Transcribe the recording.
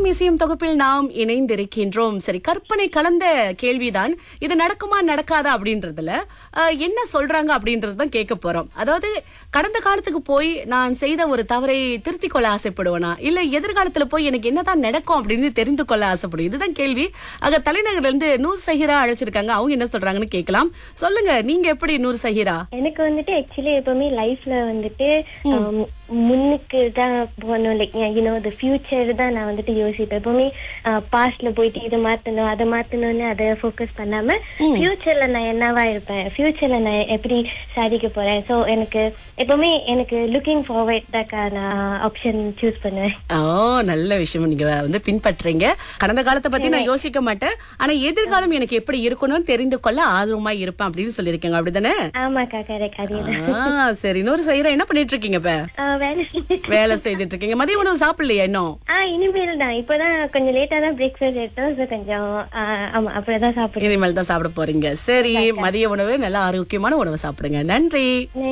இசையும் இசையும் தொகுப்பில் நாம் இணைந்திருக்கின்றோம் சரி கற்பனை கலந்த கேள்விதான் இது நடக்குமா நடக்காதா அப்படின்றதுல அஹ், என்ன சொல்றாங்க அப்படின்றது தான் கேட்க போறோம் அதாவது கடந்த காலத்துக்கு போய் நான் செய்த ஒரு தவறை திருத்திக் கொள்ள ஆசைப்படுவேனா இல்ல எதிர்காலத்துல போய் எனக்கு என்னதான் நடக்கும் அப்படின்னு தெரிந்து கொள்ள ஆசைப்படும் இதுதான் கேள்வி ஆக தலைநகர்ல இருந்து நூர் சஹிரா அழைச்சிருக்காங்க அவங்க என்ன சொல்றாங்கன்னு கேட்கலாம் சொல்லுங்க நீங்க எப்படி நூர் சஹிரா எனக்கு வந்துட்டு ஆக்சுவலி எப்பவுமே லைஃப்ல வந்துட்டு um, முன்னுக்கு தான் போகணும் லைக் யூனோ த ஃபியூச்சர் தான் நான் வந்துட்டு யோசிப்பேன் எப்பவுமே பாஸ்ட்ல போயிட்டு இதை மாத்தணும் அதை மாத்தணும்னு அதை ஃபோக்கஸ் பண்ணாம ஃபியூச்சர்ல நான் என்னவா இருப்பேன் ஃபியூச்சர்ல நான் எப்படி சாதிக்க போறேன் ஸோ எனக்கு எப்பவுமே எனக்கு லுக்கிங் ஃபார்வர்ட் தாக்கா நான் ஆப்ஷன் சூஸ் பண்ணுவேன் ஓ நல்ல விஷயம் நீங்க வந்து பின்பற்றீங்க கடந்த காலத்தை பத்தி நான் யோசிக்க மாட்டேன் ஆனா எதிர்காலம் எனக்கு எப்படி இருக்கணும்னு தெரிந்து கொள்ள ஆர்வமா இருப்பேன் அப்படின்னு சொல்லியிருக்கீங்க அப்படிதானே ஆமாக்கா கரெக்ட் அதேதான் ஆ, சரி இன்னொரு செய்யற என்ன பண்ணிட்டு இருக்கீங்க இப்ப ஆஹ் வேலை செஞ்சுட்டு வேலை செய்துட்டு இருக்கீங்க மதிய உணவு சாப்பிடலையா இன்னும் ஆ இனிமேல் தான் இப்பதான் கொஞ்சம் லேட்டா தான் பிரேக்ஃபாஸ்ட் எடுத்தோம் ஸோ கொஞ்சம் ஆ, ஆமா அப்படிதான் சாப்பிடுறேன் இனிமேல் தான் சாப்பிட போறீங்க சரி மதிய உணவு நல்ல ஆரோக்கியமான உணவு சாப்பிடுங்க நன்றி